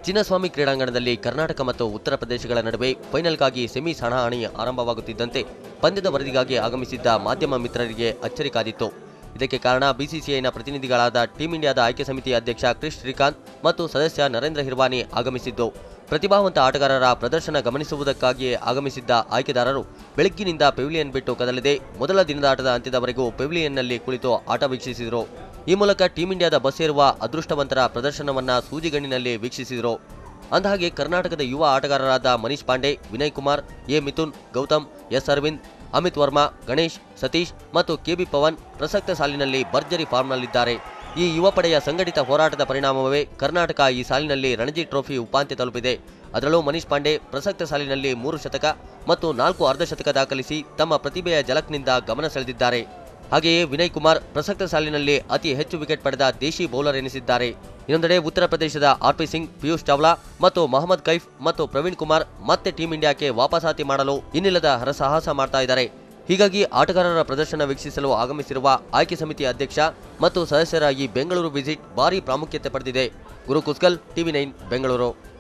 ಚಿನ್ನಸ್ವಾಮಿ ಕ್ರೀಡಾಂಗಣದಲ್ಲಿ ಕರ್ನಾಟಕ ಮತ್ತು ಉತ್ತರ ಪ್ರದೇಶಗಳ ನಡುವೆ ಫೈನಲ್ಗಾಗಿ ಸೆಮೀಸ್ ಹಣಾಹಣಿ ಆರಂಭವಾಗುತ್ತಿದ್ದಂತೆ ಪಂದ್ಯದ ವರದಿಗಾಗಿ ಆಗಮಿಸಿದ್ದ ಮಾಧ್ಯಮ ಮಿತ್ರರಿಗೆ ಅಚ್ಚರಿ ಕಾದಿತ್ತು ಇದಕ್ಕೆ ಕಾರಣ ಬಿಸಿಸಿಐನ ಪ್ರತಿನಿಧಿಗಳಾದ ಟೀಂ ಇಂಡಿಯಾದ ಆಯ್ಕೆ ಸಮಿತಿ ಅಧ್ಯಕ್ಷ ಕ್ರಿಶ್ ಶ್ರೀಕಾಂತ್ ಮತ್ತು ಸದಸ್ಯ ನರೇಂದ್ರ ಹಿರ್ವಾನಿ ಆಗಮಿಸಿದ್ದು ಪ್ರತಿಭಾವಂತ ಆಟಗಾರರ ಪ್ರದರ್ಶನ ಗಮನಿಸುವುದಕ್ಕಾಗಿಯೇ ಆಗಮಿಸಿದ್ದ ಆಯ್ಕೆದಾರರು ಬೆಳಗ್ಗಿನಿಂದ ಪೆವಿಲಿಯನ್ ಬಿಟ್ಟು ಕದಲದೆ ಮೊದಲ ದಿನದ ಆಟದ ಅಂತ್ಯದವರೆಗೂ ಪೆವಿಲಿಯನ್ನಲ್ಲಿ ಕುಳಿತು ಆಟ ವೀಕ್ಷಿಸಿದರು ಈ ಮೂಲಕ ಟೀಂ ಇಂಡಿಯಾದ ಬಸ್ ಏರುವ ಅದೃಷ್ಟವಂತರ ಪ್ರದರ್ಶನವನ್ನ ಸೂಜಿಗಣ್ಣಿನಲ್ಲಿ ವೀಕ್ಷಿಸಿದರು ಅಂದಹಾಗೆ ಕರ್ನಾಟಕದ ಯುವ ಆಟಗಾರರಾದ ಮನೀಶ್ ಪಾಂಡೆ ವಿನಯ್ ಕುಮಾರ್ ಎ ಮಿಥುನ್ ಗೌತಮ್ ಎಸ್ ಅರವಿಂದ್ ಅಮಿತ್ ವರ್ಮಾ ಗಣೇಶ್ ಸತೀಶ್ ಮತ್ತು ಕೆಬಿ ಪವನ್ ಪ್ರಸಕ್ತ ಸಾಲಿನಲ್ಲಿ ಭರ್ಜರಿ ಫಾರ್ಮ್ನಲ್ಲಿದ್ದಾರೆ ಈ ಯುವ ಪಡೆಯ ಸಂಘಟಿತ ಹೋರಾಟದ ಪರಿಣಾಮವೇ ಕರ್ನಾಟಕ ಈ ಸಾಲಿನಲ್ಲಿ ರಣಜಿ ಟ್ರೋಫಿ ಉಪಾಂತ್ಯ ತಲುಪಿದೆ ಅದರಲ್ಲೂ ಮನೀಶ್ ಪಾಂಡೆ ಪ್ರಸಕ್ತ ಸಾಲಿನಲ್ಲಿ ಮೂರು ಶತಕ ಮತ್ತು ನಾಲ್ಕು ಅರ್ಧಶತಕ ದಾಖಲಿಸಿ ತಮ್ಮ ಪ್ರತಿಭೆಯ ಜಲಕ್ನಿಂದ ಗಮನ ಸೆಳೆದಿದ್ದಾರೆ ಹಾಗೆಯೇ ವಿನಯ್ ಕುಮಾರ್ ಪ್ರಸಕ್ತ ಸಾಲಿನಲ್ಲಿ ಅತಿ ಹೆಚ್ಚು ವಿಕೆಟ್ ಪಡೆದ ದೇಶಿ ಬೌಲರ್ ಎನಿಸಿದ್ದಾರೆ ಇನ್ನೊಂದೆಡೆ ಉತ್ತರ ಪ್ರದೇಶದ ಆರ್ಪಿ ಸಿಂಗ್ ಪಿಯೂಷ್ ಚಾವ್ಲಾ ಮತ್ತು ಮೊಹಮ್ಮದ್ ಕೈಫ್ ಮತ್ತು ಪ್ರವೀಣ್ ಕುಮಾರ್ ಮತ್ತೆ ಟೀಂ ಇಂಡಿಯಾಕ್ಕೆ ವಾಪಸಾತಿ ಮಾಡಲು ಇನ್ನಿಲ್ಲದ ಹರಸಾಹಸ ಮಾಡ್ತಾ ಇದ್ದಾರೆ ಹೀಗಾಗಿ ಆಟಗಾರರ ಪ್ರದರ್ಶನ ವೀಕ್ಷಿಸಲು ಆಗಮಿಸಿರುವ ಆಯ್ಕೆ ಸಮಿತಿ ಅಧ್ಯಕ್ಷ ಮತ್ತು ಸದಸ್ಯರ ಈ ಬೆಂಗಳೂರು ವಿಸಿಟ್ ಭಾರಿ ಪ್ರಾಮುಖ್ಯತೆ ಪಡೆದಿದೆ ಗುರು ಕುಸ್ಕಲ್ ಟಿವಿ ನೈನ್ ಬೆಂಗಳೂರು